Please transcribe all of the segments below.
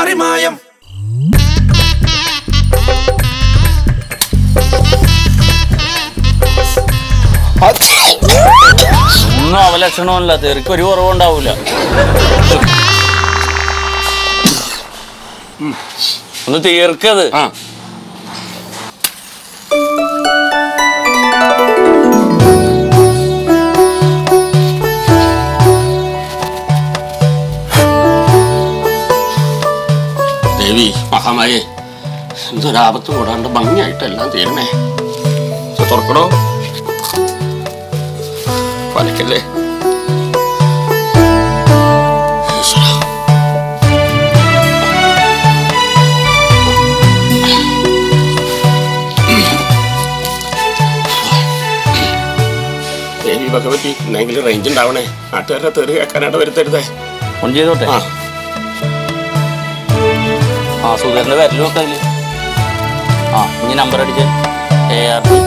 പാറിമായം ഒന്നും അവലക്ഷണമല്ല തെറിക്ക് ഒരു കുറവുണ്ടാവൂല ഒന്ന് തീർക്കത് ആ ദേവി മഹാമായേ എന്തൊരാപത്ത് കൂടാണ്ട് ഭംഗിയായിട്ട് എല്ലാം തീരണേ ഇത് തുറക്കണോ പലക്കല്ലേ ഈശ്വരാ. ദേവി ഭഗവതി എന്നെങ്കിലും റേഞ്ച് ഉണ്ടാവണേ നാട്ടുകാരുടെ തെറി കേൾക്കാനായിട്ട് വരുത്തരുതേ ഫോൺ ചെയ്തോട്ടെ ആ ആ സുധീറിന്റെ വരലും ഒക്കെ അതില് ആ ഇനി നമ്പർ അടിച്ച് എ ആർ ടി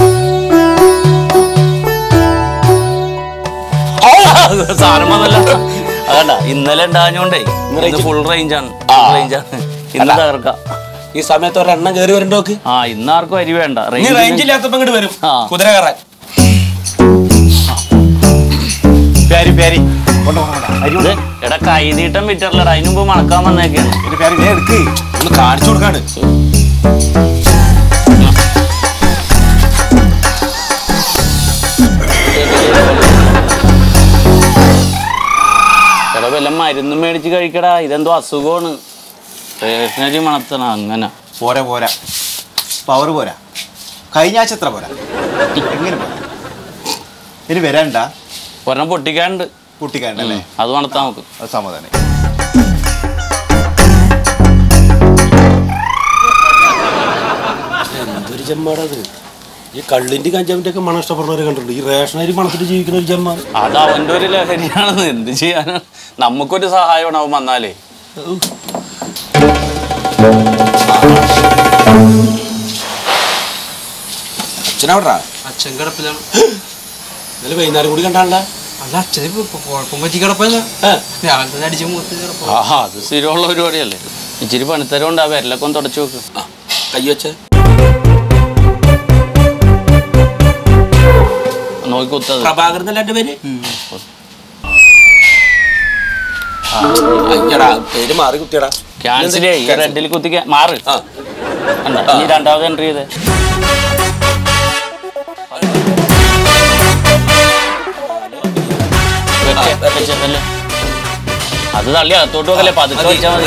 സാധനം വന്നല്ല അതണ്ട ഇന്നലെ ഉണ്ടാഞ്ഞോണ്ടേ ഇന്ന് ഫുൾ റേഞ്ചാണ് ആ. റേഞ്ചാണ് ഇന്ന് തകർക്കാം ഈ സമയത്ത് ഒരെണ്ണം കയറി വരണ്ടോക്ക് ആ ഇന്ന് ആർക്കും അരി വേണ്ട ഇനി range റേഞ്ച് ഇല്ലാത്തപ്പോ ഇങ്ങോട്ട് വരും ആ. കുതിര കയറാൻ പ്യാരി പ്യാരി ഇത് എടാ കൈനീട്ടം വിറ്ററില്ലടാ അതിന് മുമ്പ് മണക്കാൻ വന്നേക്കാണ് എന്റെ പ്യാരി ഞാൻ എടുക്ക് ഒന്ന് കാണിച്ചു കൊടുക്കാണ് എടാ വല്ല മരുന്നും മേടിച്ച് കഴിക്കടാ ഇതെന്തോ അസുഖമാണ് റേഷനരി മണത്തണ അങ്ങനെ പോരാ പോരാ പവർ പോരാ കഴിഞ്ഞ ആഴ്ച എത്ര പോരാ എങ്ങനെ പോരാ ഇനി വരാണ്ട ഒരെണ്ണം പൊട്ടിക്കാണ്ട് കുട്ടിക്കാരനല്ലേ അത് മണത്താ നമുക്ക് അത് സമാധാനം എന്തൊരു ജമ്മാടത് ഈ കള്ളിന്റെ കഞ്ചാവിന്റെ ഒക്കെ മണം ഇഷ്ടപ്പെടുന്നവരെ കണ്ടിട്ടുണ്ട് ഈ റേഷനരി മണത്തിട്ട് ജീവിക്കുന്ന ഒരു ജമ്മ അത് അവന്റെ ഒരു ലഹരിയാണെന്ന് എന്ത് ചെയ്യാനാ നമുക്കൊരു സഹായമാണ് അവൻ വന്നാലേ അച്ഛനവിടാ അച്ഛൻ കിടപ്പിലാണ് ഇന്നലെ വൈകുന്നേരം കൂടി കണ്ടാണ്ട അല്ല അച്ഛന് ഇപ്പൊ കുഴപ്പം പറ്റി കിടപ്പല്ല രാവിലെ തന്നെ അടിച്ച് മുഖത്ത് കിടപ്പ ആഹാ അത് സ്ഥിരമുള്ള പരിപാടിയല്ലേ ഇച്ചിരി പണിത്തരം ഉണ്ട് ആ വിരലൊക്കെ ഒന്ന് തുടച്ചു നോക്ക് കൈ വെച്ച് നോക്കി കുത്തത് പ്രഭാകരൻ എന്നല്ല എന്റെ പേര് അയ്യടാ പേര് മാറി കുട്ടിയടാ ക്യാൻസൽ ഈ റെഡിൽ കുത്തിക്ക മാറ് ആ കണ്ടോ? ഇനി രണ്ടാമത് എൻട്രി ചെയ്തേ വെച്ച്, വെച്ച്, വെല്ലേ. അത് തള്ളി അകത്തോട്ട് വെക്കല്ലേ പതുക്കെ വെച്ചാൽ മതി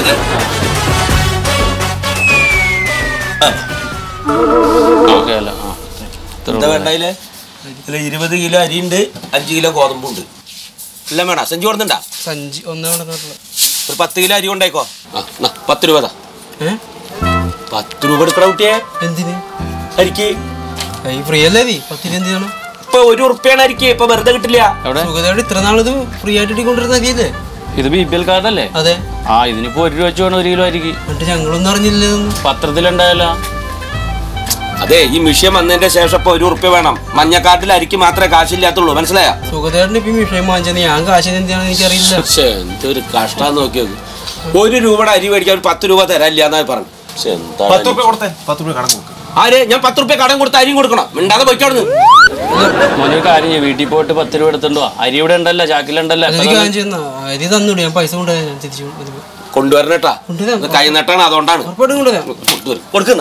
ഓക്കെ അല്ല ആ ഇത്ര എന്താ വേണ്ടതില് ഇതിൽ ഇരുപത് കിലോ അരിയുണ്ട് അഞ്ച് കിലോ ഗോതമ്പുണ്ട് എല്ലാം വേണം സഞ്ചി കൊടുക്കണ്ടാ സഞ്ചി ഒന്നേ കൊണ്ടുവന്നിട്ടുള്ള ഒരു പത്ത് കിലോ അരി കൊണ്ടേക്കോ ആ എന്നാ, പത്ത് രൂപ താ. ഏ പത്ത് രൂപ എടുക്കണ കുട്ടിയെ എന്തിന് അരിക്ക് ഈ ഫ്രീ അല്ലേ നീ പത്തിന് എന്ത് ചെയ്യണം ഇപ്പൊ ഒരു ഉറുപ്പ്യാണ് അരിക്ക് ഇപ്പൊ വെറുതെ കിട്ടില്ല എവിടെ സുഖതയോട് ഇത്ര നാളിത് ഫ്രീ ആയിട്ട് ഇട്ടിക്കൊണ്ടിരുന്ന അരിയല്ലേ ഇത് ബി പി എൽ കാർഡല്ലേ അതെ ആ ഇതിനിപ്പോ ഒരു രൂപ വെച്ച് വേണം ഒരു കിലോ അരിക്ക് എന്നിട്ട് ഞങ്ങളൊന്നും അറിഞ്ഞില്ല ഇതൊന്നും. പത്രത്തിലുണ്ടായല്ലോ അതെ ഈ മിഷ്യം വന്നതിന്റെ ശേഷം ഇപ്പൊ ഒരു ഉറുപ്പ്യ വേണം മഞ്ഞക്കാട്ടിൽ അരിക്ക് മാത്രമേ കാശില്ലാത്തുള്ളൂ മനസ്സിലായ സുഖതേട്ടന് ഇപ്പൊ ഈ വിഷയം വാങ്ങിച്ചത് ഞാൻ കാശിന് എന്തിനാണെന്ന് എനിക്കറിയില്ല പക്ഷേ എന്തൊരു കഷ്ടം നോക്കിയത് ഒരു രൂപയുടെ അരി മേടിക്കാൻ ഒരു പത്ത് രൂപ തരാനില്ല എന്നാ പറഞ്ഞു പക്ഷെ എന്താ പത്ത് റുപ്യ കൊടുത്തേ പത്ത് റുപ്യ കടം കൊടുക്ക് ആര് ഞാൻ പത്ത് റുപ്യ കടം കൊടുത്ത് അരിയും കൊടുക്കണം മിണ്ടാതെ പോയിക്കോടുന്നു മോനൊരു കാര്യം ചെയ്യ് വീട്ടിൽ പോയിട്ട് പത്ത് രൂപ എടുത്തിട്ടോ അരി ഇവിടെ ഉണ്ടല്ലോ ചാക്കിലുണ്ടല്ലോ എനിക്ക് കാര്യം ചെയ്യുന്ന അരി തന്നൂടെ ഞാൻ പൈസ കൊണ്ടുപോയി ഞാൻ തിരിച്ചു കൊണ്ടുവരും. കൊണ്ടുവരണട്ടാ കൊണ്ടുവരാം. ഇത് കൈ നട്ടാണ് അതുകൊണ്ടാണ് ഉറപ്പായിട്ടും കൊണ്ടുവരാം കൊണ്ടുവരും. കൊടുക്കുന്ന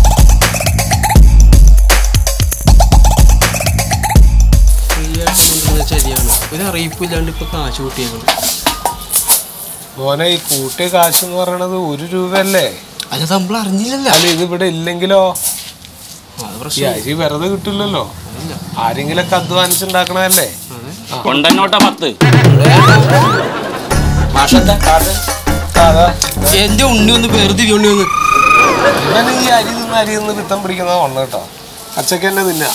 ഫ്രീ ആയിട്ട് കൊണ്ടുവരുന്നത് ശരിയാണ് ഒരു അറിയിപ്പില്ലാണ്ട് ഇപ്പൊ കാശ് കൂട്ടിയത് മോനെ ഈ കൂട്ടിയ കാശ് എന്ന് പറയണത് ഒരു രൂപയല്ലേ അത് നമ്മൾ അറിഞ്ഞില്ലല്ലോ അല്ല ഇത് ഇവിടെ ഇല്ലെങ്കിലോ അത് ഈ പ്രശ്നം അരി വെറുതെ കിട്ടില്ലല്ലോ ആരെങ്കിലൊക്കെ അധ്വാനിച്ചുണ്ടാക്കണതല്ലേ കൊണ്ടന്നോട്ടാ പത്ത് മാഷത്തെ കാർഡ് അതാ എന്റെ ഉണ്ണി ഒന്ന് വെറുതെ ഉണ്ണി ഒന്ന് ഇവന് ഈ അരി നിന്ന് അരി നിന്ന് പിത്തം പിടിക്കുന്നത് ഉണ്ട് കേട്ടോ അച്ചക്ക് തന്നെ തിന്ന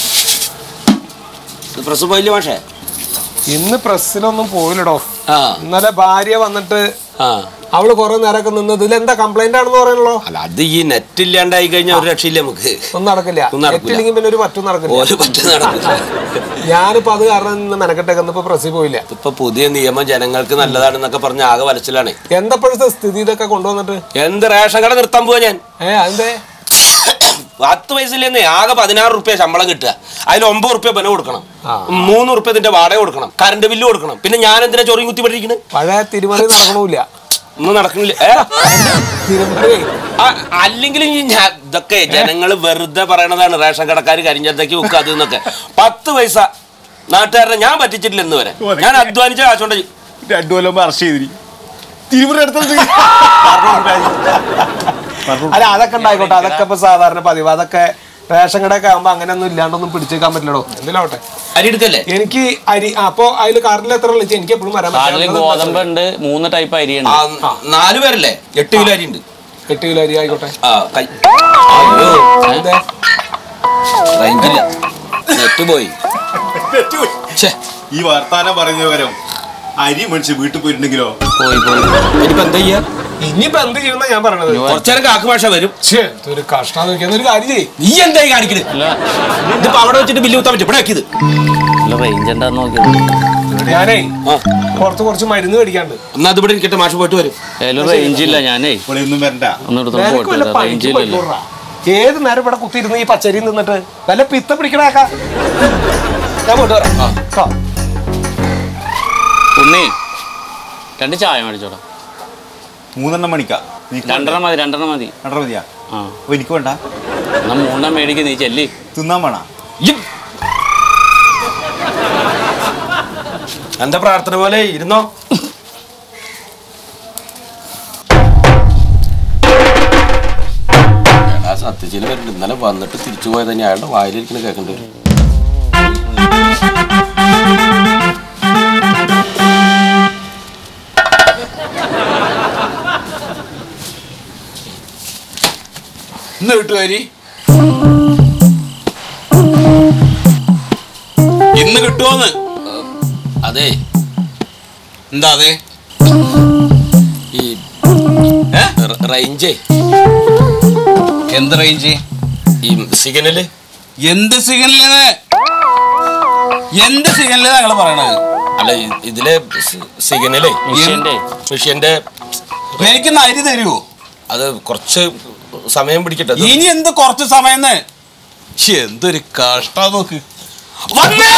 പ്രസ് പോയില്ലേ മാഷേ ഇന്ന് പ്രസ്സിലൊന്നും പോയില്ലടോ ആ ഇന്നലെ ഭാര്യ വന്നിട്ട് ആ അവള് കുറെ നേരമൊക്കെ നിന്നത് ഇതിൽ എന്താ കംപ്ലൈന്റ് ആണെന്ന് പറയണല്ലോ അല്ല അത് ഈ നെറ്റ് ഇല്ലാണ്ടായി കഴിഞ്ഞാൽ ഒരു രക്ഷയില്ല നമുക്ക് ഒന്നും നടക്കില്ല ഒന്നും നടക്കില്ല. എത്തില്ലെങ്കിൽ പിന്നെ ഒരു പറ്റും നടക്കില്ല ഒരു പറ്റ നടക്കില്ല ഞാനിപ്പോ അത് കാരണം നിന്ന് മെനക്കെട്ടേക്ക് ഇപ്പൊ പ്രസി പോയില്ല ഇപ്പൊ പുതിയ നിയമം ജനങ്ങൾക്ക് നല്ലതാണെന്നൊക്കെ പറഞ്ഞ ആകെ വലച്ചിലാണ് എന്തപ്പോഴത്തെ സ്ഥിതി ഇതൊക്കെ കൊണ്ടുവന്നിട്ട് എന്ത് റേഷൻ കട നിർത്താൻ പോവാ ഞാൻ ഏ അതെന്തേ പത്ത് വയസ്സിലെന്ന് ആകെ പതിനാറ് റുപ്യ ശമ്പളം കിട്ടുക അതിൽ ഒമ്പത് റുപ്യ ബന കൊടുക്കണം ആ. മൂന്ന് റുപ്യ ഇതിന്റെ വാടക കൊടുക്കണം കറണ്ട് ബില്ല് കൊടുക്കണം പിന്നെ ഞാൻ എന്തിനാ ചൊറിയും കുത്തി പഠിക്കുന്നത് പഴയ തിരുമറി നടക്കണമില്ല ഒന്നും നടക്കണില്ല ഏ? തിരുമറി ആ, അല്ലെങ്കിലും ഈ ഞാൻ ഇതൊക്കെ ജനങ്ങൾ വെറുതെ പറയണതാണ് റേഷൻ കടക്കാർ കരിഞ്ഞത്തേക്ക് വെക്കുക അത് എന്നൊക്കെ പത്ത് പൈസ നാട്ടുകാരനെ ഞാൻ പറ്റിച്ചിട്ടില്ല ഇന്ന് വരെ ഞാൻ അധ്വാനിച്ച കാശുകൊണ്ട് രണ്ടു കൊല്ലം അറസ്റ്റ് ചെയ്തിരി തിരുമുറി എടുത്തത് അല്ല അതൊക്കെ ഉണ്ടായിക്കോട്ടെ അതൊക്കെ ഇപ്പൊ സാധാരണ പതിവ് അതൊക്കെ റേഷൻ കടയൊക്കെ ആകുമ്പോ അങ്ങനെയൊന്നും ഇല്ലാണ്ടൊന്നും പിടിച്ചേക്കാൻ പറ്റില്ലടോ എന്തിനാവട്ടെ അരി എടുക്കല്ലേ എനിക്ക് അരി ആ, അപ്പൊ അതിൽ കാർഡിൽ എത്ര വിളിച്ചു എനിക്ക് എപ്പോഴും വരാൻ കാട്ടില് പറ്റില്ല. ഗോതമ്പ് ഉണ്ട് മൂന്ന് ടൈപ്പ് ആ, അരിയുണ്ട് നാല് പേരല്ലേ എട്ട് കിലോ അരി ഉണ്ട് എട്ട് കിലോ അരി ആയിക്കോട്ടെ ആ കൈ അയ്യോ എന്തേ റേഞ്ചില്ല നെറ്റ് പോയി ഛേ, ഈ വർത്താനം പറയുന്ന പകരം അരി മനുഷ്യ വീട്ടിൽ പോയിട്ടുണ്ടെങ്കിലോ പോയി പോയി ഇനിയിപ്പോ എന്താ ചെയ്യാ ഇനിയിപ്പോ എന്ത് ചെയ്യുന്ന ഞാൻ പറയണത് കുറച്ചേരം കാക്ക് ഭാഷ വരും ഛേ, ഇതൊരു കഷ്ടം നോക്കിയാൽ ഒരു കാര്യം ചെയ്യ് നീ എന്തായി കാണിക്കണത് അല്ല ഇതിപ്പോ അവിടെ വെച്ചിട്ട് ബില്ല് കുത്താൻ പറ്റും ഇവിടെ ആക്കിയത് അല്ല റേഞ്ച് എന്താന്ന് നോക്കിയത് ഞാനേ ആ പുറത്ത് കുറച്ച് മരുന്ന് മേടിക്കാണ്ട് എന്നാ അതിവിടെ ഇരിക്കട്ടെ മാഷ് പോയിട്ട് വരും അതിൽ റേഞ്ച് ഇല്ല ഞാനേ ഇവിടെ ഒന്നും വരണ്ട ഒന്ന് എടുത്തോണ്ട് നിനക്ക് വല്ല പോയിട്ട് റേഞ്ച് പണിക്ക് ഇല്ലല്ലോ പോയിക്കോളാ. ഏത് നേരം ഇവിടെ കുത്തിയിരുന്ന് ഈ പച്ചരി നിന്നിട്ട് വല്ല പിത്ത പിടിക്കണാക്കാ ഞാൻ പോയിട്ട് വരാം കേട്ടോ ഉണ്ണി രണ്ട് ചായ മേടിച്ചോടാ മൂന്നെണ്ണം മണിക്കാ നീ രണ്ടെണ്ണം മതി രണ്ടെണ്ണം മതി രണ്ടര മതിയാ ആ അപ്പൊ എനിക്ക് വേണ്ട എന്നാ മൂന്നെണ്ണം മേടിക്ക് നീ ചെല്ലി തിന്നാൻ വേണ ഇയ്യ്. എന്റെ പ്രാർത്ഥന പോലെ ഇരുന്നോ എടാ, സത്യശീല വരുന്നുണ്ട് ഇന്നലെ വന്നിട്ട് തിരിച്ചു പോയത് തന്നെ അയാളുടെ വായിലിരിക്കണ കേൾക്കണ്ട വരും ഇന്ന് കിട്ടുമാരി ഇന്ന് കിട്ടുമോന്ന് അതെ എന്താ അതെ ഈ ഏ? റ- റേഞ്ചേ എന്ത് റേഞ്ച് ഈ സിഗ്നല് എന്ത് സിഗ്നല് എന്ത് സിഗ്നല് ഞങ്ങൾ പറയണത് അല്ല ഇ- ഇതിലെ സി- സിഗ്നലേ മിഷ്യന്റെ മിഷ്യന്റെ എനിക്കൊന്ന് അരി തരുമോ അത് കുറച്ച് സമയം പിടിക്കട്ടെ അത് ഇനി എന്ത് കുറച്ച് സമയം എന്തൊരു കഷ്ട നോക്ക് വന്നേ!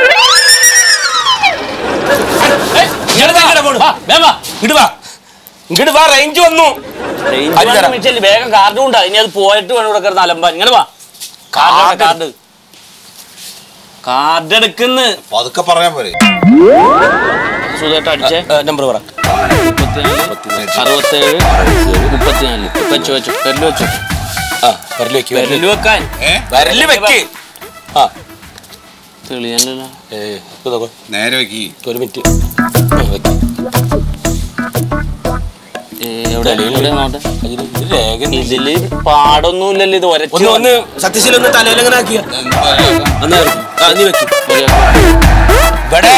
ഏയ്, ഇങ്ങട് വാ, ഇങ്ങട് പോണ്. വേഗം വാ. ഇങ്ങട് വാ ഇങ്ങട് വാ റേഞ്ച് വന്നു റേഞ്ച് അരി തരാം. വേണം മിച്ചല്ലേ വേഗം കാർഡ് ഉണ്ടാ ഇനി അത് പോയിട്ട് വേണം ഇവിടെ കിടന്ന് അലമ്പാൻ ഇങ്ങനെ വാ കാർഡ് കാർഡ് കാർഡ് എടുക്കുന്ന് പതുക്കെ പറയാൻ പോരെ സുഖമായിട്ട് അടിച്ചേ നമ്പർ പറ മുപ്പത്തിനാല് അറുപത്തേഴ് മുപ്പത്തിനാല് വെച്ചു വെച്ചു പെരല് വെച്ചു ആ വരല് വെക്ക് വരല് പെരല് വെക്കാൻ ഏ വരല് വെക്ക് ആ തെളിയല്ലോ ഏ ഇപ്പൊ നോക്ക്. നേരെ വെക്കി ഒരു മിനിറ്റ് ആ, വെക്ക്. എവിടെ എവിടെ നോട്ടെ അതില് ഇത് രേഖ ഒന്നും ഇല്ല. ഇതില് പാടൊന്നുമില്ലല്ലോ ഇത് ഒന്ന് ഒരച്ചു ഒന്ന് സത്യശീല ഒന്ന് തലയിലെങ്ങനെ ആക്കിയ അന്ന് വെക്ക്. ആ നീ വെക്ക് ഇവിടെ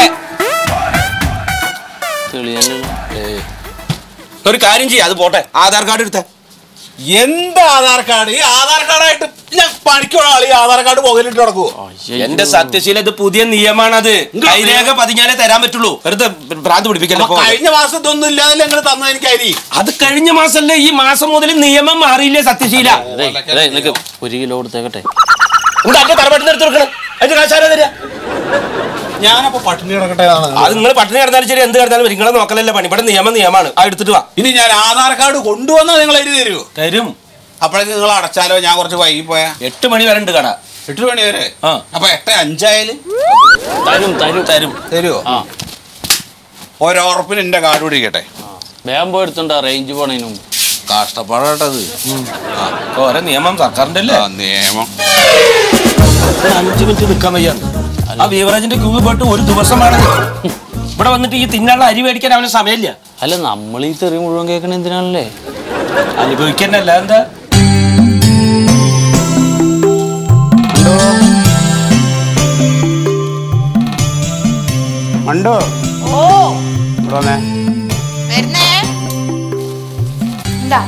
തെളിയല്ലോ ഏ. ഒരു കാര്യം ചെയ്യാം അത് പോട്ടെ ആധാർ കാർഡ് എടുത്തേ എന്ത് ആധാർ കാർഡ് ഈ ആധാർ കാർഡായിട്ട് ഞാൻ പണിക്കുള്ള ആള് ഈ ആധാർ കാർഡ് പുകലിട്ട് നടക്കുവോ എന്റെ സത്യശീല ഇത് പുതിയ നിയമമാണത് കൈരേഖ പതിഞ്ഞാലേ തരാൻ പറ്റുള്ളൂ വെറുതെ ഭ്രാന്ത് പിടിപ്പിക്കല്ലോ അപ്പൊ കഴിഞ്ഞ മാസം ഇതൊന്നും ഇല്ലാതെ നിങ്ങൾ തന്ന എനിക്ക് അരി അത് കഴിഞ്ഞ മാസല്ലേ ഈ മാസം മുതൽ നിയമം മാറിയില്ലേ സത്യശീല നിനക്ക് ഒരു കിലോ കൊടുത്തേക്കട്ടെ ഇവിടെ അന്റെ തറവാട്ടിൽ നിന്ന് എടുത്ത് കൊടുക്കണം അതിന്റെ കാശാരാ തരിക ഞാനപ്പോ പട്ടിണി കിടക്കട്ടെ അത് നിങ്ങൾ പട്ടിണി കിടന്നാലും ശരി എന്ത് കിടന്നാലും നിങ്ങളെ നോക്കലല്ല പണി ഇവിടെ നിയമം നിയമമാണ് ആ എടുത്തിട്ട് വാ ഇനി ഞാൻ ആധാർ കാർഡ് കൊണ്ടുവന്നാൽ നിങ്ങൾ എഴുതി തരുമോ തരും അപ്പോഴേക്ക് നിങ്ങൾ അടച്ചാലോ ഞാൻ കുറച്ച് വൈകി പോയാ എട്ട് മണി വരെ ഉണ്ട് കട എട്ട് മണി വരെ ആ. അപ്പൊ എട്ട് അഞ്ചായാല് തരും തരും തരും തരുമോ ആ ഒരുറപ്പിന് എന്റെ കാർഡ് പിടിക്കട്ടെ വേഗം പോയി എടുത്തുണ്ടോ റേഞ്ച് പോണതിന് മുമ്പ് കഷ്ടപ്പാടാട്ടത് ഓരോ നിയമം സർക്കാരിന്റെ അല്ലേ ആ നിയമം ഒരു അഞ്ച് മിനിറ്റ് നിൽക്കാൻ വയ്യാണ് ആ ബീവറേജിന്റെ ക്യൂ പോയിട്ട് ഒരു ദിവസമാണ് ഇവിടെ വന്നിട്ട് ഈ തിന്നാനുള്ള അരി മേടിക്കാൻ അവന് സമയമില്ല അല്ല നമ്മൾ ഈ തെറി മുഴുവൻ കേൾക്കണ എന്തിനാണല്ലേ അനുഭവിക്കന്നല്ല എന്താ മണ്ടോ ഓ ഇവിടെ വന്നേ വരുന്നേ എന്താ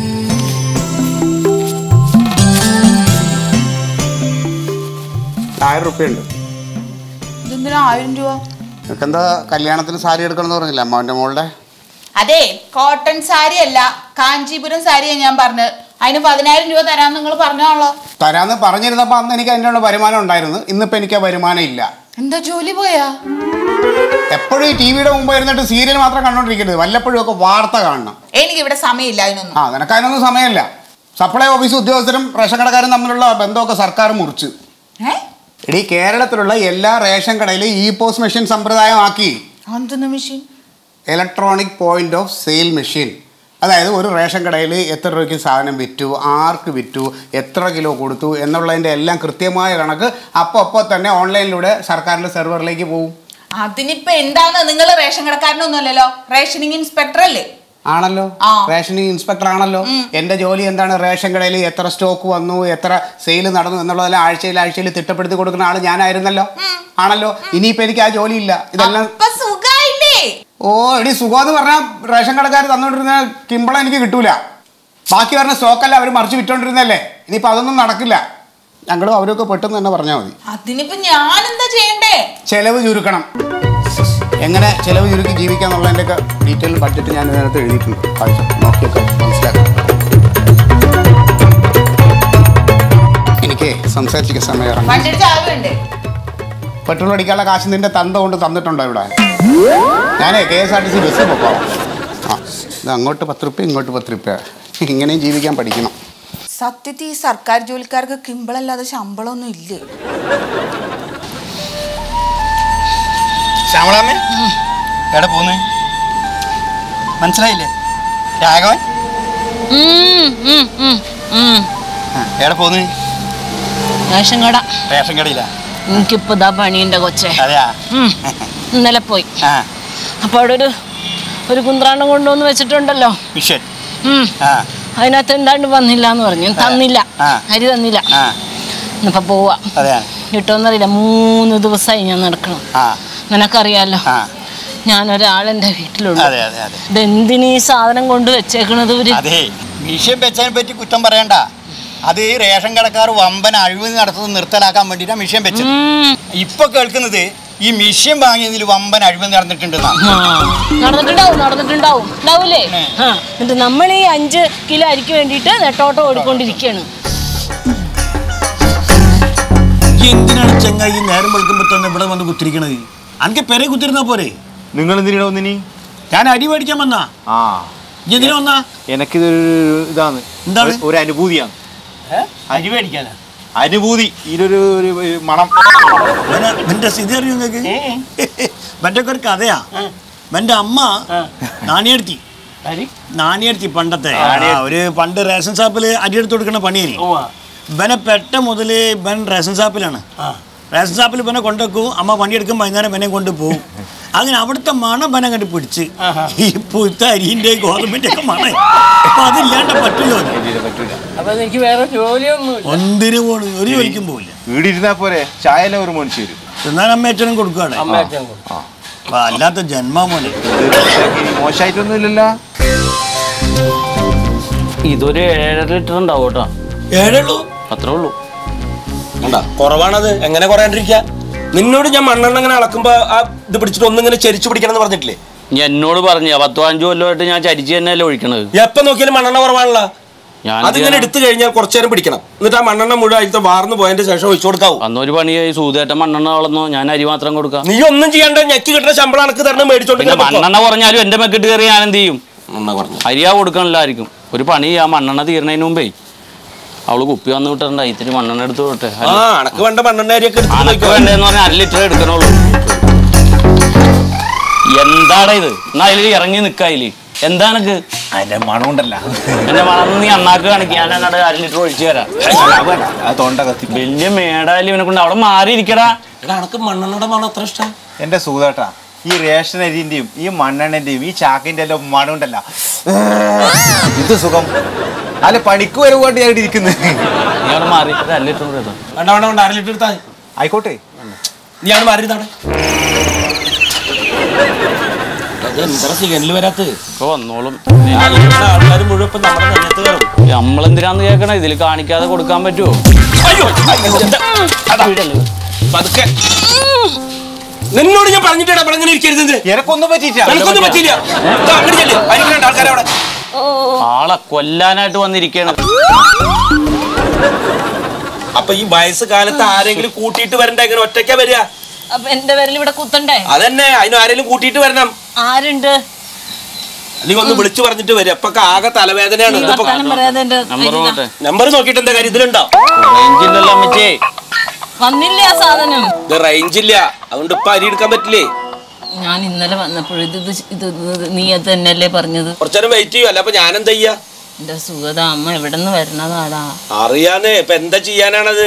ആയിരം റുപ്യ ഉണ്ട് ഇതെന്തിനാ ആയിരം രൂപ നിനക്കെന്താ കല്യാണത്തിന് സാരി എടുക്കണമെന്ന് പറഞ്ഞില്ല അമ്മാവൻ്റെ മോളുടെ അതെ കോട്ടൺ സാരി അല്ല കാഞ്ചീപുരം സാരിയാ ഞാൻ പറഞ്ഞത് അതിന് പതിനായിരം രൂപ തരാന്ന് നിങ്ങൾ പറഞ്ഞാണല്ലോ തരാന്ന് പറഞ്ഞിരുന്നപ്പോൾ അന്ന് എനിക്ക് അതിൻ്റെ വരുമാനം ഉണ്ടായിരുന്നു ഇന്നിപ്പോൾ എനിക്ക് ആ വരുമാനം ഇല്ല എന്താ ജോലി പോയാ എപ്പോഴും ഈ ടി വിയുടെ മുമ്പ് ഇരുന്നിട്ട് സീരിയൽ മാത്രം കണ്ടോണ്ടിരിക്കരുത് വല്ലപ്പോഴും ഒക്കെ വാർത്ത കാണണം എനിക്ക് ഇവിടെ സമയമില്ല അതിനൊന്നും ആ നിനക്ക് അതിനൊന്നും സമയമില്ല സപ്ലൈ ഓഫീസ് ഉദ്യോഗസ്ഥരും റേഷൻ കടക്കാരും തമ്മിലുള്ള ബന്ധമൊക്കെ സർക്കാർ മുറിച്ചു ഏ എടീ കേരളത്തിലുള്ള എല്ലാ റേഷൻ കടയിലും ഇ പോസ്റ്റ് മെഷീൻ സമ്പ്രദായമാക്കി എന്തെന്ന് machine electronic point of sale machine അതായത് ഒരു റേഷൻ കടയിൽ എത്ര രൂപയ്ക്ക് സാധനം വിറ്റു ആർക്ക് വിറ്റു എത്ര കിലോ കൊടുത്തു എന്നുള്ളതിൻ്റെ എല്ലാം കൃത്യമായ കണക്ക് അപ്പോൾ അപ്പോൾ തന്നെ ഓൺലൈനിലൂടെ സർക്കാരിൻ്റെ സെർവറിലേക്ക് പോകും അതിനിപ്പോ എന്താന്ന് നിങ്ങൾ റേഷൻ കടക്കാരനൊന്നും അല്ലല്ലോ റേഷനിങ് ഇൻസ്പെക്ടർ അല്ലേ ആണല്ലോ ആ. റേഷനിങ് ഇൻസ്പെക്ടർ ആണല്ലോ എൻ്റെ ജോലി എന്താണ് റേഷൻ കടയിൽ എത്ര സ്റ്റോക്ക് വന്നു എത്ര സെയിൽ നടന്നു എന്നുള്ളതെല്ലാം ആഴ്ചയിൽ ആഴ്ചയിൽ തിട്ടപ്പെടുത്തി കൊടുക്കുന്ന ആൾ ഞാനായിരുന്നല്ലോ ആണല്ലോ ഇനിയിപ്പോൾ എനിക്ക് ആ ജോലിയില്ല ഇതെല്ലാം അപ്പൊ സുഖായില്ലേ ഓ എടി സുഖമെന്ന് പറഞ്ഞാൽ റേഷൻ കടക്കാർ തന്നോണ്ടിരുന്ന കിമ്പളം എനിക്ക് കിട്ടൂല ബാക്കി പറഞ്ഞ സ്റ്റോക്കല്ല അവർ മറിച്ച് വിറ്റോണ്ടിരുന്നല്ലേ ഇനിയിപ്പോൾ അതൊന്നും നടക്കില്ല ഞങ്ങളും അവരൊക്കെ പെട്ടെന്ന് തന്നെ പറഞ്ഞാൽ മതി അതിനിപ്പോ ഞാൻ എന്താ ചെയ്യണ്ടേ ചെലവ് ചുരുക്കണം എങ്ങനെ ചെലവ് ചുരുക്കി ജീവിക്കാന്നുള്ളതിൻ്റെയൊക്കെ ഡീറ്റെയിൽ ബഡ്ജറ്റ് ഞാൻ ഇതിനകത്ത് എഴുതിയിട്ടുണ്ട് ആവശ്യം നോക്കിയൊക്കെ മനസ്സിലാക്കാം എനിക്ക് സംസാരിച്ചിരിക്കുന്ന സമയം ഇറങ്ങി വണ്ടിയുടെ ചാവി ഉണ്ട് പെട്രോൾ അടിക്കാനുള്ള കാശ് നിന്റെ തന്ത കൊണ്ട് തന്നിട്ടുണ്ടോ ഇവിടെ ഞാനേ K S R T C ബസ്സിൽ പോക്കോളാം ആ ഇത് അങ്ങോട്ട് പത്ത് റുപ്യ ഇങ്ങോട്ട് പത്ത് റുപ്യ ഇങ്ങനെയും ജീവിക്കാൻ പഠിക്കണം സത്യത്തിൽ ഈ സർക്കാർ ജോലിക്കാർക്ക് കിമ്പളല്ലാതെ ശമ്പളമൊന്നും ഇല്ലേ ശ്യാമളാമ്മേ എവിടെ പോന്ന് മനസ്സിലായില്ലേ രാഘവൻ ആ, എവിടെ പോന്ന് റേഷൻ കട റേഷൻ കടയില്ല എനിക്കിപ്പോ ഇതാ പണിയുണ്ട് കൊച്ചെ അതെയാ ഉം. ഇന്നലെ പോയി ആ അപ്പൊ അവിടെ ഒരു ഒരു കുന്ത്രാണ്ടം കൊണ്ടുവന്ന് വെച്ചിട്ടുണ്ടല്ലോ മിഷൻ ഉം. ആ അതിനകത്ത് എന്താണ്ട് വന്നില്ല എന്ന് പറഞ്ഞു തന്നില്ല ആ. അരി തന്നില്ല ആ ഇന്നിപ്പോ പോവാ അതെയാ കിട്ടുമെന്നറിയില്ല മൂന്ന് ദിവസമായി ഞാൻ നടക്കണം ആ നിനക്കറിയാലോ ആ ഞാനൊരാളെന്റെ വീട്ടിലുള്ളൂ അതെ അതെ അതെ ഇതെന്തിനീ സാധനം കൊണ്ട് വെച്ചേക്കണത് ഇവര് അതെ മിഷൻ വെച്ചതിനെ പറ്റി കുറ്റം പറയണ്ട അത് ഈ റേഷൻ കടക്കാർ വമ്പൻ അഴിമതി നടത്തുന്നത് നിർത്തലാക്കാൻ വേണ്ടിയിട്ടാണ് മിഷൻ വെച്ചത് ഉം. ഇപ്പൊ കേൾക്കുന്നത് ഈ മിഷൻ വാങ്ങിയതിൽ വമ്പൻ അഴിമതി നടന്നിട്ടുണ്ടെന്നാണ് ആ, നടന്നിട്ടുണ്ടാവും നടന്നിട്ടുണ്ടാവും ഉണ്ടാവൂലേ ഉം. ആ എന്നിട്ട് നമ്മൾ ഈ അഞ്ച് കിലോ അരിക്ക് വേണ്ടിയിട്ട് നെട്ടോട്ടം ഓടിക്കൊണ്ടിരിക്കുകയാണ് എന്തിനാണ് ചെങ്ങായി ഈ നേരം വെളുക്കുമ്പോ തന്നെ ഇവിടെ വന്ന് കുത്തിരിക്കണത് അനക്ക് പെരെ കുത്തിരുന്നാ പോരെ നിങ്ങൾ എന്തിനാ ഒന്നിനി ഞാൻ അരി മേടിക്കാൻ വന്നാ ആ ഇജ്ജ് എന്തിനാ വന്നാ എനിക്കിതൊരു ഇതാണ് എന്താണ്? ഒരു- ഒരു അനുഭൂതിയാണ് അരി മേടിക്കാനാ അനുഭൂതി ഇതിലൊരു ഒരു ഒരു മണം എന്റെ സ്ഥിതി അറിയോ നിങ്ങൾക്ക് മറ്റൊക്കെ ഒരു കഥയാ എന്റെ അമ്മ നാണിയെടുത്തി നാണിയെടുത്തി പണ്ടത്തെ ആ, ഒരു പണ്ട് റേഷൻ ഷാപ്പിൽ അരി എടുത്ത് കൊടുക്കുന്ന പണിയേനി ഇവനെ പെട്ട മുതല് ഇവൻ റേഷൻ ഷാപ്പിലാണ് റേഷൻ ഷാപ്പിൽ ഇവനെ കൊണ്ടുവെക്കും അമ്മ പണിയെടുക്കും വൈകുന്നേരം ഇവനെ കൊണ്ട് പോകും അങ്ങനെ അവിടുത്തെ മണം ഇവനെ കണ്ട് പിടിച്ച് ഈ പുഴുത്ത അരിന്റെ ഗോതമ്പിന്റെ ഒക്കെ മണം അപ്പൊ അതില്ലാണ്ട് പറ്റില്ലോ അപ്പൊ എനിക്ക് വേറെ ജോലിയൊന്നും ഒന്നിനു പോണു ഒരു ജോലിക്കും പോവില്ല വീടിരുന്നാ പോരെ ചായ എല്ലാം ഒരു മനുഷ്യ വരും എന്നാൽ അമ്മ ഏറ്റവും കൊടുക്കുകയാണ് അപ്പൊ അല്ലാത്ത ജന്മ മോനെ മോശമായിട്ടൊന്നും ഇല്ലല്ലോ ഇതൊരു ഏഴര ലിറ്റർ ഉണ്ടാവും കേട്ടോ ഏഴുള്ളൂ അത്രേ ഉള്ളൂ ഉണ്ടാ കുറവാണത് എങ്ങനെ കുറയാണ്ടിരിക്കുക നിന്നോട് ഞാൻ മണ്ണെണ്ണ ഇങ്ങനെ അളക്കുമ്പോ ആ ഇത് പിടിച്ചിട്ട് ഒന്നിങ്ങനെ ചെരിച്ചു പിടിക്കണം എന്ന് പറഞ്ഞിട്ടില്ലേ ഞാൻ എന്നോട് പറഞ്ഞു പത്ത് പതിനഞ്ച് കൊല്ലമായിട്ട് ഞാൻ ചരിച്ച് തന്നെയല്ലേ ഒഴിക്കണത് എപ്പം നോക്കിയാലും മണ്ണെണ്ണ കുറവാണല്ലോ ഞാൻ അതിങ്ങനെ എടുത്തു കഴിഞ്ഞാൽ കുറച്ചു നേരം പിടിക്കണം എന്നിട്ട് ആ മണ്ണെണ്ണ മുഴുവൻ അതിലത്തെ വാർന്നു പോയതിന്റെ ശേഷം ഒഴിച്ചു കൊടുക്കാവൂ അന്നൊരു പണിയായി സൂതേറ്റ മണ്ണെണ്ണ വളർന്നു ഞാൻ അരി മാത്രം കൊടുക്കാം നീ ഒന്നും ചെയ്യണ്ട ഞെക്കി കിട്ടുന്ന ശമ്പളം അനക്ക് തരണം മേടിച്ചോണ്ട് പിന്നെ ഇങ്ങനെ പൊക്കോ. മണ്ണെണ്ണ കുറഞ്ഞാലും എന്റെ മെക്കിട്ട് കയറി ഞാൻ എന്ത് ചെയ്യും മണ്ണെണ്ണ കുറഞ്ഞു അരിയാ കൊടുക്കണില്ല ആയിരിക്കും ഒരു പണി ആ മണ്ണെണ്ണ തീരണതിന് മുമ്പേ അവള് കുപ്പി വന്ന് വിട്ടിട്ടുണ്ടായി ഇത്തിരി മണ്ണെണ്ണ എടുത്ത് വിട്ടെ ആ അനക്ക് വേണ്ട മണ്ണെണ്ണ അരിയൊക്കെ എടുത്ത് അനക്ക് നോക്കിക്കോ. വേണ്ടതെന്ന് പറഞ്ഞാൽ അര ലിറ്റർ എടുക്കണുള്ളൂ എന്താടാ ഇത് എന്നാ അതിൽ ഇറങ്ങി നിക്കായില് എന്താണക്ക് അതിന്റെ മണം ഉണ്ടല്ല എന്റെ മണം നീ അണ്ണാക്ക് കാണിക്കുക ഞാൻ എന്നോട് അര ലിറ്റർ ഒഴിച്ചു തരാം ആ തൊണ്ട കത്തി വലിയ മേടായാലും ഇവനെ കൊണ്ട് അവിടെ മാറി ഇരിക്കടാ എടാ അനക്ക് മണ്ണെണ്ണയുടെ മണം അത്ര ഇഷ്ടം എന്റെ സൂതാട്ടാ ഈ റേഷൻ അരിന്റെയും ഈ മണ്ണെണ്ണന്റെയും ഈ ചാക്കിന്റെ എല്ലാം മണം ഉണ്ടല്ല ഇത് സുഖം അല്ല പണിക്ക് വരുമ്പോണ്ട് ഞാൻ ഇവിടെ ഇരിക്കുന്നത് നീ അവിടെ മാറി ഒരു അര ലിറ്റർ കൂടെ എടുത്തോ. വേണ്ട വേണ്ട വേണ്ട അര ലിറ്റർ എടുത്താ മതി. ആയിക്കോട്ടെ നീ ആണ് മാറി ഇരുന്നാടെ എന്താ സിഗ്നൽ വരാത്തത് ഇപ്പൊ വന്നോളും ആൾക്കാർ മുഴുവൻ ഇപ്പൊ നമ്മുടെ നെഞ്ഞത്ത് കയറും നമ്മളെന്തിനാന്ന് കേൾക്കണ ഇതിൽ കാണിക്കാതെ കൊടുക്കാൻ പറ്റുമോ അയ്യോ അതാ. പതുക്കെ നിന്നോട് ഞാൻ പറഞ്ഞിട്ടാണ് അവിടെ അങ്ങനെ ഇരിക്കരുത് എനക്കൊന്നും പറ്റിയിട്ടില്ല നിനക്കൊന്നും പറ്റിയില്ല ദാ, അങ്ങോട്ട് ചെല്ല്. ഭരിക്കണ്ട ആൾക്കാരെ അവിടെ ആളെ കൊല്ലാനായിട്ട് വന്നിരിക്കണ അപ്പൊ ഈ വയസ്സ് കാലത്ത് ആരെങ്കിലും കൂട്ടിയിട്ട് വരണ്ട എങ്ങനെ ഒറ്റയ്ക്കാ വരിക അപ്പൊ എന്റെ പേരിൽ ഇവിടെ കുത്തണ്ടേ അതന്നെ അതിന് ആരെങ്കിലും കൂട്ടിയിട്ട് വരണം ആരുണ്ട് അല്ലെങ്കിൽ ഒന്ന് വിളിച്ചു പറഞ്ഞിട്ട് വരും അപ്പൊ ആകെ തലവേദനയാണ് ഈ ഇതിപ്പോ വർത്താനം പറയാതെ എന്റെ നമ്പർ നോട്ടെ നമ്പർ നോക്കിയിട്ട് എന്താ കാര്യം ഇതിലുണ്ടോ റേഞ്ച് ഇല്ലല്ലോ അമ്മച്ചേ വന്നില്ല ആ സാധനം ഇത് റേഞ്ച് ഇല്ല അതുകൊണ്ട് ഇപ്പൊ അരി എടുക്കാൻ പറ്റില്ലേ ഞാൻ ഇന്നലെ വന്നപ്പോഴും ഇത് ഇത് ഇത് ഇത് നീ അത് തന്നെയല്ലേ പറഞ്ഞത് കുറച്ചേരം വെയിറ്റ് ചെയ്യും അല്ല അപ്പൊ ഞാൻ എന്താ ചെയ്യാ എന്റെ സുഗത അമ്മ എവിടെ നിന്ന് വരണതാടാ അറിയാന്നേ ഇപ്പൊ എന്താ ചെയ്യാനാണത്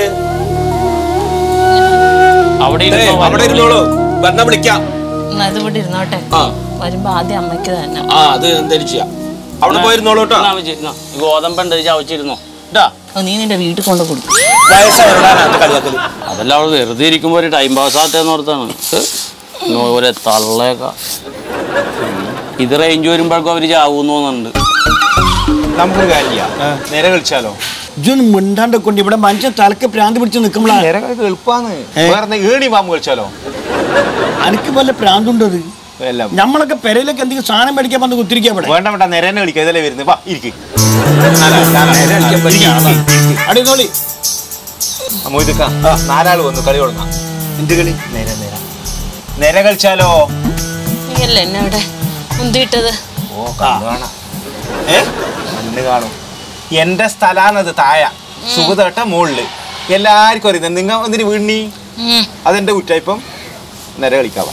അവിടെ ഏയ്, ഇരുന്നോ, അവിടെ ഇരുന്നോളൂ വന്നാ വിളിക്കാം എന്നാ ഇത് ഇവിടെ ഇരുന്നോട്ടെ ആ വരുമ്പോ ആദ്യം അമ്മയ്ക്ക് തന്നെ ആ അത് എന്തായാലും ചെയ്യാം അവിടെ പോയിരുന്നോളൂ കേട്ടോ എന്നാ അമ്മച്ചി, എന്നാ. ഈ ഗോതമ്പുണ്ട് ഇത് ചവച്ചിരുന്നോ ഇതാ ഓ, നീ നിന്റെ വീട്ടിൽ കൊണ്ട് കൊടുക്കും വയസ്സായവരോടാണ് കളിയാക്കല് അതല്ല അവിടെ വെറുതെ ഇരിക്കുമ്പോ ഒരു ടൈം പാസ് ആത്തേന്ന് ഓർത്താണ് ഒരു തള്ളേക്ക ഇത് റേഞ്ച് വരുമ്പോഴേക്കും അവര് ചാവൂന്ന് തോന്നുന്നുണ്ട് നമുക്കൊരു കാര്യമില്ല നേരെ കളിച്ചാലോ ഇജൊന്ന് മിണ്ടാണ്ട് കൊണ്ട് ഇവിടെ മനുഷ്യൻ തലക്ക് പ്രാന്ത് പിടിച്ച് നിൽക്കുമ്പോഴാ നേരെ കളിക്ക് എളുപ്പാന്ന് വേറെ ഏണി പാമ്പ് കളിച്ചാലോ അനക്ക് വല്ല പ്രാന്തുണ്ടത് എല്ലാം നമ്മളൊക്കെ പെരയിലൊക്കെ എന്തെങ്കിലും സാധനം മേടിക്കാൻ വന്ന് കുത്തിരിക്കുക ഇവിടെ വേണ്ട വേണ്ട നേരെ തന്നെ കളിക്കാം ഇതല്ലേ വരുന്നത് വാ ഇരിക്ക് അടിനോളി മൊയ്തുക്ക നാലാള് വന്നു കളി തുടങ്ങാം എന്ത് കളി നേരെ നേരെ നേരെ കളിച്ചാലോ നീയല്ലേ എന്നെ അവിടെ മുന്തിയിട്ടത് ഓ കണ്ണു കാണാം ഏ കണ്ണ് കാണും എന്റെ സ്ഥലാന്നത് താഴെ സുഖതട്ട മുകളില് എല്ലാവർക്കും അറിയുന്നത് നിങ്ങൾ എന്തിന് വീണ്ണി ഉം. അതെന്റെ കുറ്റായിപ്പം നേരെ കളിക്കാവാ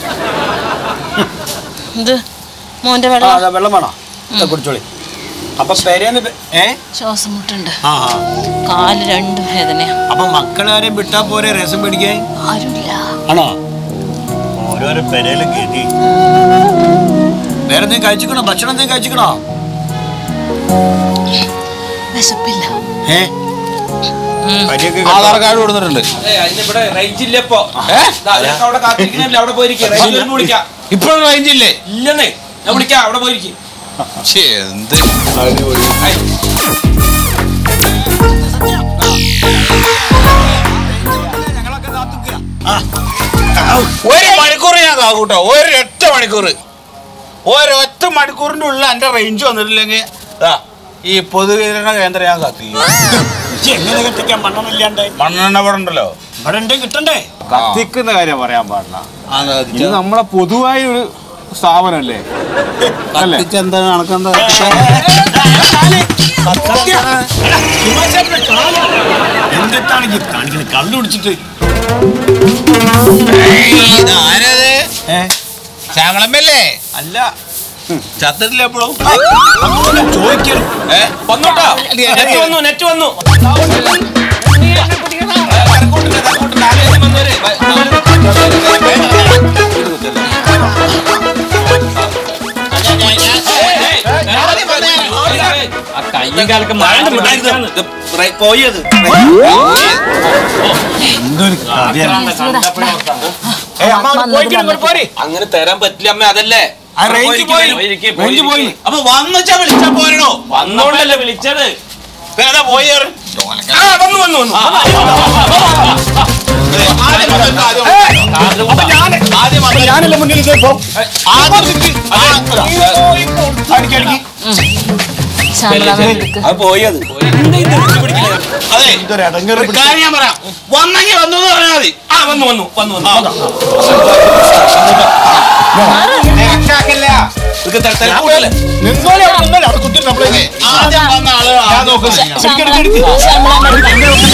ഇത് മോന്റെ ആ വെള്ളം അതാ വെള്ളം വേണോ ഇതാ കുടിച്ചോളി അപ്പൊ പെരേന്ന് പെ- ഏ ശ്വാസം മുട്ടുണ്ട് ആ ആ. കാല് രണ്ട് വേദനയാ അപ്പൊ മക്കളാരെയും വിട്ടാ പോരെ രസം പിടിക്കാൻ ആരുമില്ല ആണോ ഓരോരോ പെരയിലും കയറ്റി വേറെ എന്തെങ്കിലും കഴിച്ചിക്കണോ ഭക്ഷണം എന്തെങ്കിലും കഴിച്ചിക്കണോ വിശപ്പില്ല ഏ ആധാർ കാർഡ് കൊടുത്തിട്ടുണ്ട് അതെ അതിന് ഇവിടെ റേഞ്ച് ഇല്ല ഇപ്പൊ ദാ, അതൊക്കെ അവിടെ കാത്തിരിക്കണല്ലേ അവിടെ പോയിരിക്കും റേഞ്ച് വരുമ്പോ വിളിക്കാം ഇപ്പോഴും റേഞ്ച് ഇല്ലേ ഇല്ലെന്നേ ഞാൻ വിളിക്കാം അവിടെ പോയിരിക്കും എന്ത് ഒരു മണിക്കൂർ ഞാൻ കാക്കൂട്ടോ ഒരൊറ്റ മണിക്കൂർ ഒരൊറ്റ മണിക്കൂറിന്റെ ഉള്ളിൽ എന്റെ റേഞ്ച് വന്നിട്ടില്ലെങ്കിൽ ദാ, ഈ പൊതുവിതരണ കേന്ദ്രം ഞാൻ കത്തിക്കും ഇജ്ജ് എങ്ങനെ കത്തിക്കാൻ മണ്ണെണ്ണില്ലാണ്ട് മണ്ണെണ്ണ ഇവിടെ ഉണ്ടല്ലോ ഇവിടെ ഉണ്ടേ കിട്ടണ്ടേ കത്തിക്കുന്ന കാര്യം പറയാൻ പാടില്ല ഇത് നമ്മളെ പൊതുവായ ഒരു സ്ഥാപനല്ലേ അല്ലേ എന്താണ് കണക്കെന്താ എന്താണ് ഈ കാണിക്കുന്നത് കള്ളു കുടിച്ചിട്ട് ശ്യാമളമ്മല്ലേ അല്ല ചത്തിട്ടില്ല എപ്പോഴും ചോദിക്കരുത് വന്നോട്ടോ നെറ്റ് വന്നു നെറ്റ് വന്നു ആ കയ്യും കാലൊക്കെ മാറ്റി പിടിച്ചാണ്. പോയത് എന്തൊരു കഥയാണ് അങ്ങനെ തരാൻ പറ്റില്ല അമ്മ അതല്ലേ ആ റേഞ്ച് പോയി പോയിരിക്ക്, റേഞ്ച് പോയി അപ്പൊ വന്നുവെച്ചാ വിളിച്ചാ പോരണോ വന്നോണ്ടല്ലേ വിളിച്ചത് വേറെ പോയി ഇറ. ആ വന്നു വന്നു വന്നു ആദ്യം വന്നിട്ട് ആദ്യം കാറില് കൊണ്ടാ. ആദ്യം വന്നിട്ട് ഞാനല്ലേ മുന്നിൽ ഇത് ഇപ്പോ ആദ്യം നിക്ക്. ശ്യാമളാമ്മ എടുക്ക് അത് പോയത് അതെ ഇതൊരു അടങ്ങറ് ഒരു കാര്യം ഞാൻ പറയാം വന്നെങ്കിൽ വന്നു എന്ന് പറഞ്ഞാൽ മതി ആ വന്നു വന്നു വന്നു വന്നു നെക്കാക്കല്ല. ഇതൊക്കെ ത- തിരക്കൂട്ടല്ലേ? നിന്നോളെ അവിടെ നിന്നോളെ അവിടെ കുത്തി നമ്മളെ ആദ്യം വന്ന ആള് ഞാൻ നോക്കുന്നത് ശ്യാമളാമ്മ ശ്യാമളാമ്മ എടുക്ക്.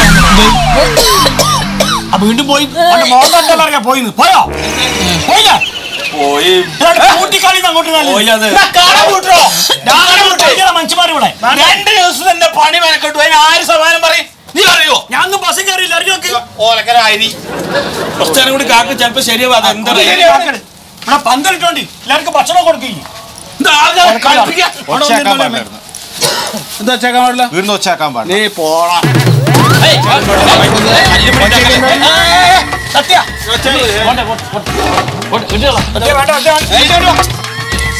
ആ വീണ്ടും പോയി അവന്റെ മോഹൻ എന്താ പറയാ പോയിന്ന് പോയോ പോയില്ല പോയി കൂട്ടിക്കളി അങ്ങോട്ട് നല്ല. പോയി അത് എന്നാ കാണാൻ വിട്ടോ. ഞാനും ഭയങ്കര മനുഷ്യന്മാരിവിടെ രണ്ട് ദിവസത്തിന്റെ പണി മെനക്കെട്ടു അതിന് ആര് സമാനം പറയും നീ അറിയോ ഞാൻ ഒന്നും ബസ്സിൽ കയറിയില്ല അറിഞ്ഞോക്ക് ഓലക്കര അരി കുറച്ചേരം കൂടി കാക്ക ചിലപ്പോ ശരിയാവും അത് എന്താ ഇവിടെ പന്തലിട്ടോണ്ടി എല്ലാവർക്കും ഭക്ഷണം കൊടുക്കില്ല എന്താ വെച്ചേക്കാൻ പാടില്ല വീടിന് വെച്ചാക്കാൻ പാടില്ല നീ പോടാ സത്യ പോട്ടെ, പോട്ടെ, പോട്ടെ. പോട്ടെ, വിട്ടുകളാ. വേണ്ട വേണ്ട, വേണ്ട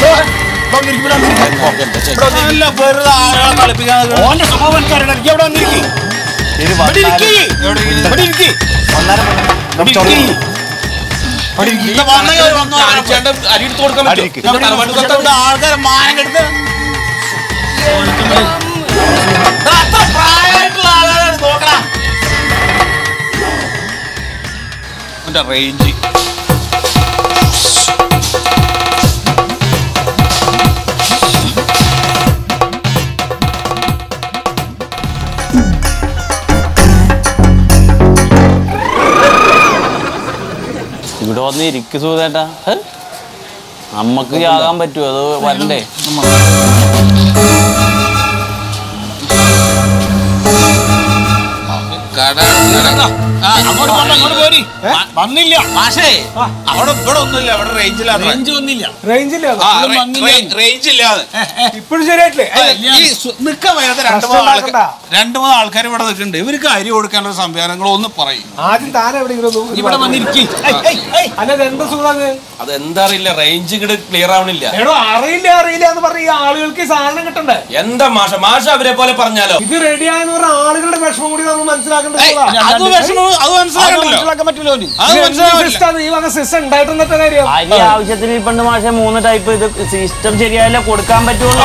അല്ല, വെറുതെ ആളുകളെ കളിപ്പിക്കാൻ നിൽക്കണം. ഓന്റെ സ്വഭാവം എനിക്കറിയണം എനിക്ക് എവിടെ വന്നിരിക്കും ഇനി ഇവിടെ ഇരിക്ക്. എവിടെയെങ്കിലും ഇവിടെ ഇരിക്ക്. വന്നാലും ഇവിടെ ഇരിക്ക്. ഇന്ന് വന്നെങ്കിൽ ഒരു വന്നോ, കാണിച്ചാണ്ട് അരി എടുത്ത് കൊടുക്കാൻ അടി പറ്റുമോ? ഇരിക്ക്. ഇത് തറവാട്ട് തൊട്ട് ഇവിടെ ആൾക്കാരെ മാനം കെടുത്ത് അത്ര പ്രായമായിട്ടുള്ള ആളുകളാണ് നോക്കണ റേഞ്ച് ഇവിടെ വന്ന് ഇരിക്കു സൂതേട്ടാ ഹ്? നമ്മക്ക് ആകാൻ പറ്റുമോ അത് വരണ്ടേ അങ്ങോട്ട് പോണ്ട, അങ്ങോട്ട് പോരി വന്നില്ല മാഷേ അവിടെ ഇവിടെ ഒന്നുമില്ല അവിടെ റേഞ്ചിലാണ് റേഞ്ച് വന്നില്ല റേഞ്ചില്ല റേഞ്ച് ഇല്ലാതെ ഇപ്പോഴും ശരിയായിട്ടില്ലേ ഈ സു- നിക്കാൻ വയ്യാത്ത രണ്ട് മൂന്ന് ആൾക്കാർ രണ്ട് മൂന്ന് ആൾക്കാർ ഇവിടെ നിൽക്കുന്നുണ്ട് ഇവർക്ക് അരി കൊടുക്കാനുള്ള സംവിധാനങ്ങൾ ഒന്ന് പറയും ആദ്യം താൻ എവിടെയെങ്കിലും ഒന്ന് ഇവിടെ വന്നിരിക്കും അല്ല എന്താ സുഖമാണ് അതെന്താ അറിയില്ല റേഞ്ച് ഇങ്ങോട്ട് ക്ലിയർ ആവണില്ല എടോ അറിയില്ല അറിയില്ല എന്ന് പറഞ്ഞ ഈ ആളുകൾക്ക് ഈ സാധനം കിട്ടണ്ടേ എന്താ മാഷ മാഷ അവരെ പോലെ പറഞ്ഞാലോ ഇത് റെഡി ആയെന്ന് പറഞ്ഞ ആളുകളുടെ വിഷമം കൂടി നമ്മൾ മനസ്സിലാക്കേണ്ടത് അത് വിഷമം അത് മനസ്സിലാക്കണ്ടല്ലോ മനസ്സിലാക്കാൻ പറ്റില്ല ഓന്. അത് മനസ്സിലാവില്ല സിസ്റ്റം ഈ വക സിസ്റ്റം ഉണ്ടായിട്ടെന്നത്തെ കാര്യം അരി ആവശ്യത്തിന് ഇപ്പണ്ട് മാഷെ മൂന്ന് ടൈപ്പ് ഇത് സിസ്റ്റം ശരിയായാലേ കൊടുക്കാൻ പറ്റുള്ളൂ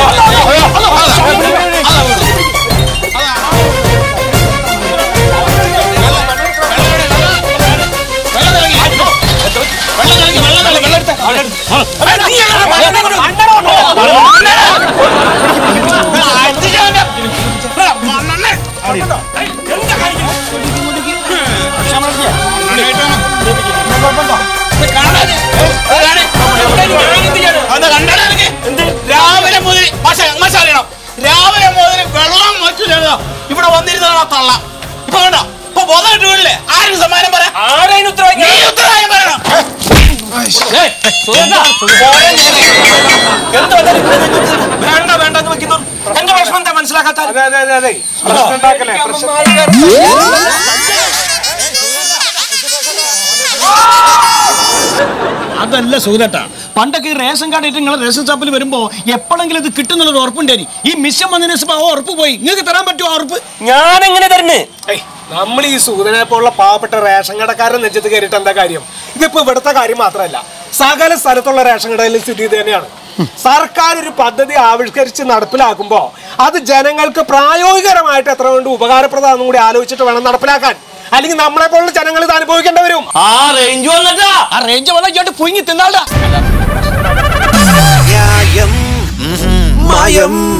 രാവിലെ മുതൽ പക്ഷേ അങ്ങ് അറിയണം രാവിലെ മുതൽ വെള്ളം വെച്ചില്ല ഇവിടെ വന്നിരുന്നതാണ് ആ തള്ള ഇപ്പൊ കണ്ടോ ഇപ്പൊ ബോധം കിട്ടുന്നില്ലേ ആരും സമ്മാനം പറയാം ആരായിരുന്നു ഉത്തരവാദിത്തം? നീ ഉത്തരവാദിയം പറയണം ഏയ്, സുഹൃത്താ, പോരെ നേരെ. എന്ത് വന്നാലും ഇവിടെ നിന്നിട്ട് വേണ്ട വേണ്ട എന്ന് വെക്കുന്നു എന്റെ വിഷമം എന്താ മനസ്സിലാക്കാത്ത അതെ അതെ അതെ അതെ പ്രശ്നം ഉണ്ടാക്കല്ലേ പ്രശ്നം അതല്ല സൂതട്ടാ പണ്ടൊക്കെ ഈ റേഷൻ കാർഡ് ആയിട്ട് നിങ്ങൾ റേഷൻ ഷോപ്പിൽ വരുമ്പോ എപ്പോഴെങ്കിലും ഇത് കിട്ടുന്നുള്ളത് ഉറപ്പുണ്ടായി ഈ മിഷൻ വന്നതിന് ശേഷം ആ ഉറപ്പ് പോയി നിങ്ങൾക്ക് തരാൻ പറ്റുമോ ആ ഉറപ്പ് ഞാൻ എങ്ങനെ തരുന്നേ നമ്മൾ ഈ സൂചനയെ പോലുള്ള പാവപ്പെട്ട റേഷൻ കടക്കാരൻ നെഞ്ചത്ത് കയറിയിട്ട് എന്താ കാര്യം ഇതിപ്പോ ഇവിടുത്തെ കാര്യം മാത്രമല്ല സകല സ്ഥലത്തുള്ള റേഷൻ കടയിലും സ്ഥിതി ഇത് തന്നെയാണ് സർക്കാർ ഒരു പദ്ധതി ആവിഷ്കരിച്ച് നടപ്പിലാക്കുമ്പോൾ അത് ജനങ്ങൾക്ക് പ്രായോഗികരമായിട്ട് എത്ര കൊണ്ട് ഉപകാരപ്രദമാണെന്നും കൂടി ആലോചിച്ചിട്ട് വേണം നടപ്പിലാക്കാൻ അല്ലെങ്കിൽ നമ്മളെ പോലുള്ള ജനങ്ങൾ ഇത് അനുഭവിക്കേണ്ടി വരും ആ റേഞ്ച് വന്നിട്ടാ ആ റേഞ്ച് വന്നാൽ ഇങ്ങോട്ട് പുഴുങ്ങി തിന്നാളാ മായം